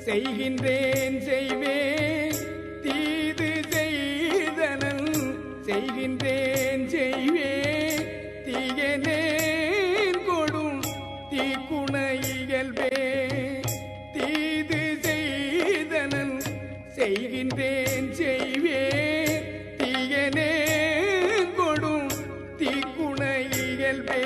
செய்கின்றேன் செய்வேன் தீது செய்தனன் செய்கின்றேன் செய்வேன் தீயனேன் கொடும் தீக்குண இயல்பே தீது செய்தனன் செய்கின்றேன் செய்வேன் தீயனேன் கொடும் தீக்குண இயல்பே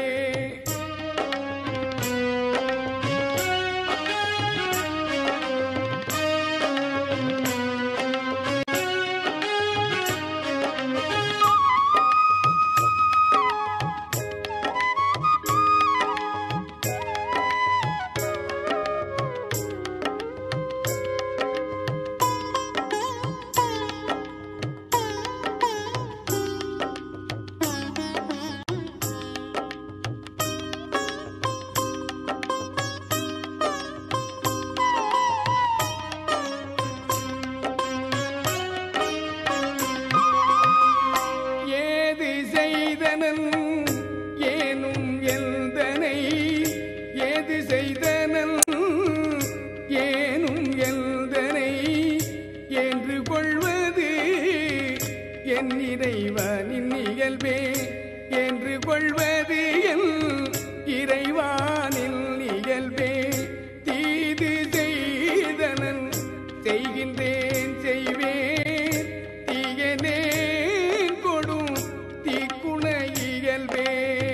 ஏது செய்தனன் ஏனும் எந்தனை ஏது செய்தனன் ஏனும் எந்தனை என்று கொள்வது என் இறைவனின் இயல்பே என்று கொள்வது என் இறைவானின் இயல்பே தீது செய்தனன் செய்கின்றேன் செய்வேன் தீயனேன் கொடும் தீக்குண இயல்பே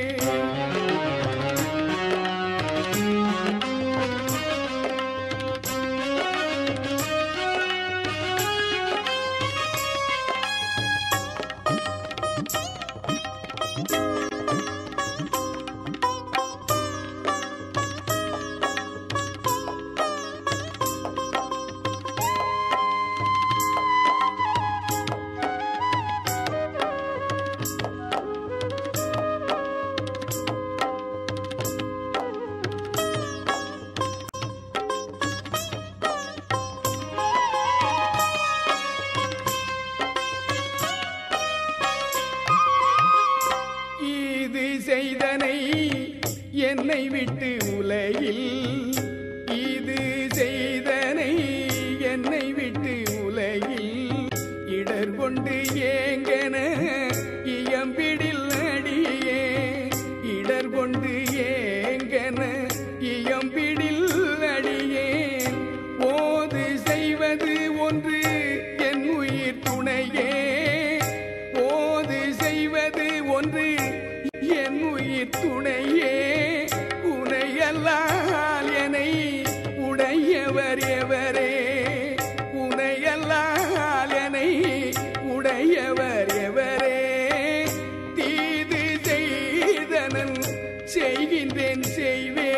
இது செய்தனை என்னை விட்டு உலகில் இது செய்தனை என்னை விட்டு உலகில் இடர் கொண்டு ஏங்கன இயம்பிடில் அடியே இடர் கொண்டு ஏங்கன இயம்பிடில் அடியே ஓது செய்வது ஒன்று என் உயிர் துணையே ஓது செய்வது ஒன்று என் உயிர் துணையே உனையல்லால் என்னை உடையவர் எவரே உனையல்லால் என்னை உடையவர் எவரே தீது செய்தனன் செய்கின்றேன் செய்வே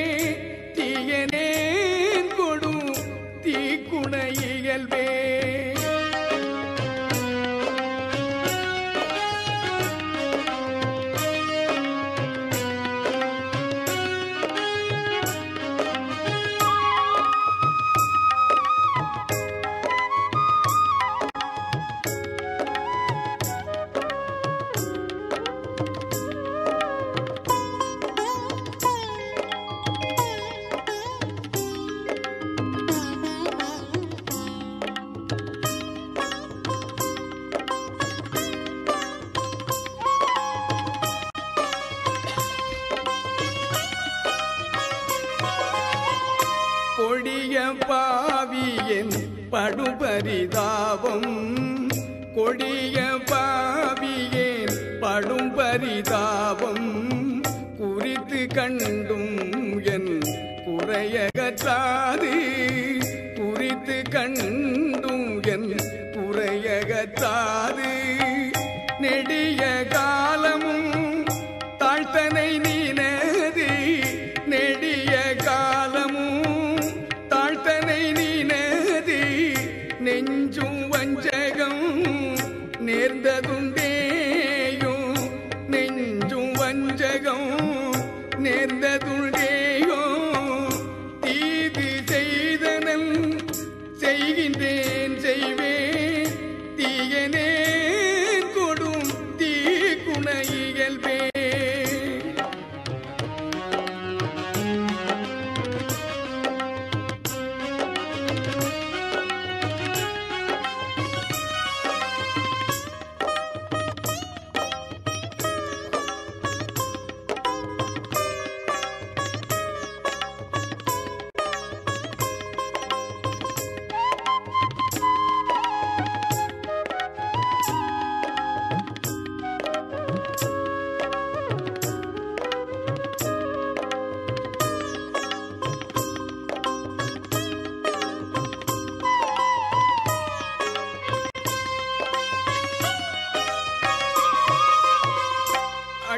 தீயனேன் கொடும் தீக்குண இயல்பே கொடிய பாவியன் படுபரிதாபம் கொடிய பாவியேன் படும் பரிதாபம் குறித்து கண்டும் என் குறையகற்றாது குறித்து கண்டும் என் குறையகற்றாது நெடிய காலமும் தாழ்த்தனை நீனது நெடிய காலமும் தாழ்த்தனை நீனது நெஞ்சும் வஞ்சகம் நேர்ந்ததுண்டேயோ நெஞ்சும் வஞ்சகம் நேர்ந்ததுண்டேயோ தீது செய்தனன் செய்கின்றேன் செய்வேன் தீயனே கொடும் தீக்குண இயல்பே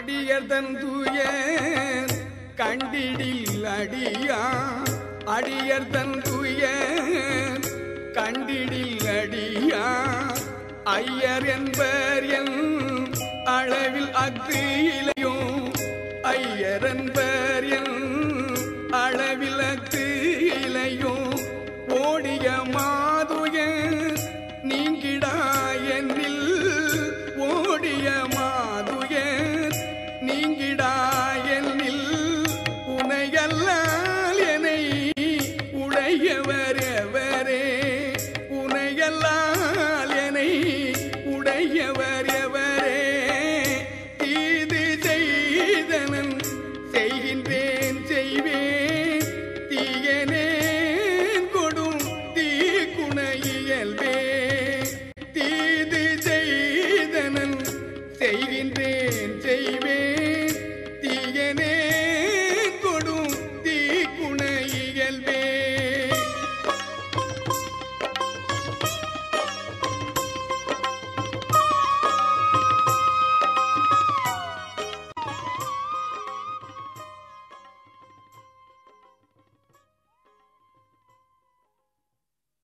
அடியர் தன் தூய கண்டிடில் அடியா அடியர் தன் தூய கண்டிடில் அடியா ஐயர் என்பர் என் அளவில் அக்கு இலையும் ஐயர் என்பர்